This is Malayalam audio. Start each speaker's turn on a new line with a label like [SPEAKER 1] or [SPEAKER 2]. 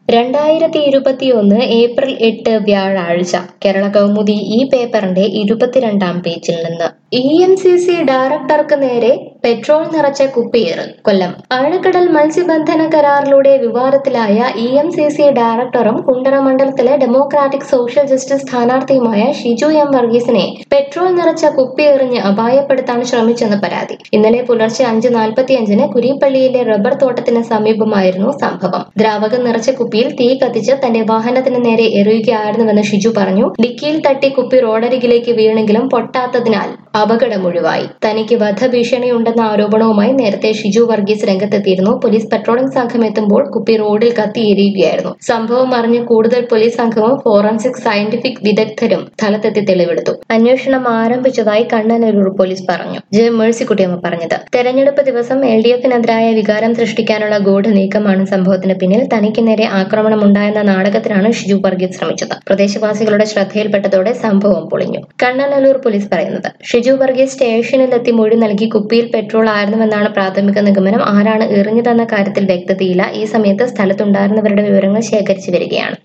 [SPEAKER 1] രണ്ടായിരത്തി ഇരുപത്തിയൊന്ന് ഏപ്രിൽ എട്ട് വ്യാഴാഴ്ച കേരള കൗമുദി ഈ പേപ്പറിന്റെ ഇരുപത്തിരണ്ടാം പേജിൽ നിന്ന് ഇ എം സി സി ഡയറക്ടർക്ക് നേരെ പെട്രോൾ നിറച്ച കുപ്പിയേറ് കൊല്ലം ആഴക്കടൽ മത്സ്യബന്ധന കരാറിലൂടെ വിവാദത്തിലായ ഇ എം സി സി ഡയറക്ടറും കുണ്ടറ മണ്ഡലത്തിലെ ഡെമോക്രാറ്റിക് സോഷ്യൽ ജസ്റ്റിസ് സ്ഥാനാർത്ഥിയുമായ ഷിജു എം വർഗീസിനെ പെട്രോൾ നിറച്ച കുപ്പിയെറിഞ്ഞ് അപായപ്പെടുത്താൻ ശ്രമിച്ചെന്ന് പരാതി ഇന്നലെ പുലർച്ചെ അഞ്ച് നാൽപ്പത്തിയഞ്ചിന് കുരിപ്പള്ളിയിലെ റബ്ബർ തോട്ടത്തിന് സമീപമായിരുന്നു സംഭവം ദ്രാവകം നിറച്ച കുപ്പിയിൽ തീ കത്തിച്ച് തന്റെ വാഹനത്തിന് നേരെ എറിയുകയായിരുന്നുവെന്ന് ഷിജു പറഞ്ഞു ഡിക്കിയിൽ തട്ടി കുപ്പി റോഡരികിലേക്ക് വീണെങ്കിലും പൊട്ടാത്തതിനാൽ അപകടം ഒഴിവായി തനിക്ക് വധഭീഷണിയുണ്ടെന്ന ആരോപണവുമായി നേരത്തെ ഷിജു വർഗീസ് രംഗത്തെത്തിയിരുന്നു പോലീസ് പെട്രോളിംഗ് സംഘം എത്തുമ്പോൾ കുപ്പി റോഡിൽ കത്തിയെരിയുകയായിരുന്നു സംഭവം അറിഞ്ഞ് കൂടുതൽ പോലീസ് സംഘവും ഫോറൻസിക് സയന്റിഫിക് വിദഗ്ധരും സ്ഥലത്തെത്തി തെളിവെടുത്തു അന്വേഷണം ആരംഭിച്ചതായി കണ്ണനല്ലൂർ പോലീസ് പറഞ്ഞു ജെ മേഴ്സിക്കുട്ടിയമ്മ പറഞ്ഞത് തെരഞ്ഞെടുപ്പ് ദിവസം എൽ ഡി എഫിനെതിരായ വികാരം സൃഷ്ടിക്കാനുള്ള ഗൂഢനീക്കമാണ് സംഭവത്തിന് പിന്നിൽ തനിക്ക് നേരെ ആക്രമണമുണ്ടായെന്ന നാടകത്തിനാണ് ഷിജു വർഗീസ് ശ്രമിച്ചത് പ്രദേശവാസികളുടെ ശ്രദ്ധയിൽപ്പെട്ടതോടെ സംഭവം പൊളിഞ്ഞു കണ്ണനല്ലൂർ പോലീസ് പറയുന്നത് ഷിജു വർഗീസ് സ്റ്റേഷനിലെത്തി മൊഴി നൽകി കുപ്പിയിൽ പെട്രോൾ ആയിരുന്നുവെന്നാണ് പ്രാഥമിക നിഗമനം ആരാണ് എറിഞ്ഞതെന്ന കാര്യത്തിൽ വ്യക്തതയില്ല ഈ സമയത്ത് സ്ഥലത്തുണ്ടായിരുന്നവരുടെ വിവരങ്ങൾ ശേഖരിച്ചു വരികയാണ്